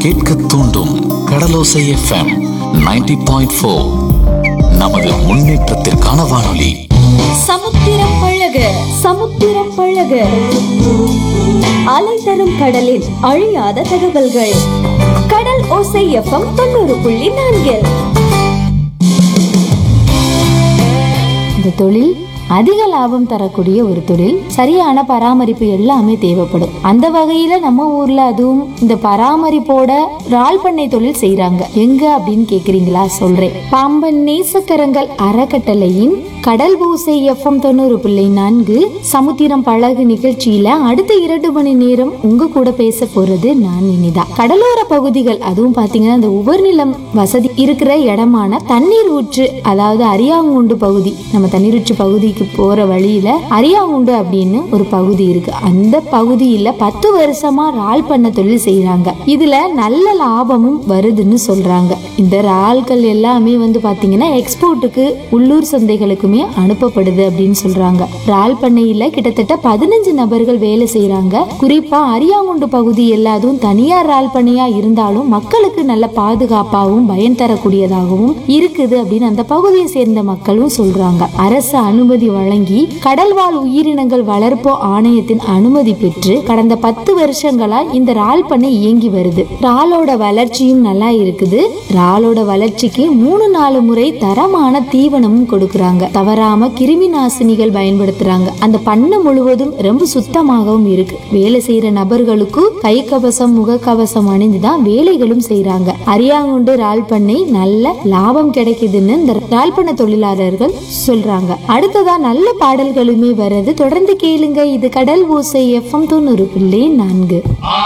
கேட்க தூண்டும் கடலோசை FM 90.4 point four நமது முன்னேற்றத்திற்கான வானொலி சமுத்திரம் பழக சமுத்திரம் பழக அலை தரும் கடலில் அழியாத தகவல்கள் கடல் ஓசை எஃப்எம் தொண்ணூறு புள்ளி நான்கு இந்த தொழில் அதிக லாபம் தரக்கூடிய ஒரு தொழில் சரியான பராமரிப்பு எல்லாமே தேவைப்படும் அந்த வகையில நம்ம ஊர்ல அதுவும் இந்த பராமரிப்போட இறால் பண்ணை தொழில் செய்றாங்க எங்க அப்படின்னு கேக்குறீங்களா சொல்றேன் பாம்பன் நேசக்கரங்கள் அறக்கட்டளையின் கடல் பூசை எஃப்எம் தொண்ணூறு புள்ளி நான்கு சமுத்திரம் பழகு நிகழ்ச்சியில அடுத்த இரண்டு மணி நேரம் உங்க கூட பேச போறது நான் இனிதா கடலோர பகுதிகள் அதுவும் பாத்தீங்கன்னா இந்த உபர்நிலம் வசதி இருக்கிற இடமான தண்ணீர் ஊற்று அதாவது அரியாங்குண்டு பகுதி நம்ம தண்ணீர் ஊற்று பகுதிக்கு போற வழியில அரியாங்குண்டு அப்படின்னு ஒரு பகுதி இருக்கு அந்த பகுதியில பத்து வருஷமா இறால் பண்ண தொழில் செய்யறாங்க இதுல நல்ல லாபமும் வருதுன்னு சொல்றாங்க இந்த இறால்கள் எல்லாமே வந்து பாத்தீங்கன்னா எக்ஸ்போர்ட்டுக்கு உள்ளூர் சந்தைகளுக்குமே அனுப்பப்படுது அப்படின்னு சொல்றாங்க இறால் பண்ணையில கிட்டத்தட்ட பதினஞ்சு நபர்கள் வேலை செய்யறாங்க குறிப்பா அரியாங்குண்டு பகுதி எல்லாதும் தனியார் இறால் பண்ணையா இருந்தாலும் மக்களுக்கு நல்ல பாதுகாப்பாகவும் பயன் தரக்கூடியதாகவும் இருக்குது அப்படின்னு அந்த பகுதியை சேர்ந்த மக்களும் சொல்றாங்க அரசு அனுமதி வழங்கி கடல்வாழ் உயிரினங்கள் வளர்ப்பு ஆணையத்தின் அனுமதி பெற்று கடந்த பத்து வருஷங்களா இந்த இறால் பண்ணை இயங்கி வருது இறாலோட வளர்ச்சியும் நல்லா இருக்குது இறாலோட வளர்ச்சிக்கு மூணு நாலு முறை தரமான தீவனமும் கொடுக்கறாங்க தவறாம கிருமி நாசினிகள் பயன்படுத்துறாங்க அந்த பண்ணை முழுவதும் ரொம்ப சுத்தமாகவும் இருக்கு வேலை செய்யற நபர்களுக்கு கை கவசம் முகக்கவசம் அணிந்துதான் வேலைகளும் செய்யறாங்க அரியாங்குண்டு இறால் பண்ணை நல்ல லாபம் கிடைக்குதுன்னு இந்த இறால் பண்ண தொழிலாளர்கள் சொல்றாங்க அடுத்ததா நல்ல பாடல்களுமே வருது தொடர்ந்து கேளுங்க இது கடல் ஓசை எஃப்எம் தொண்ணூறு புள்ளி நான்கு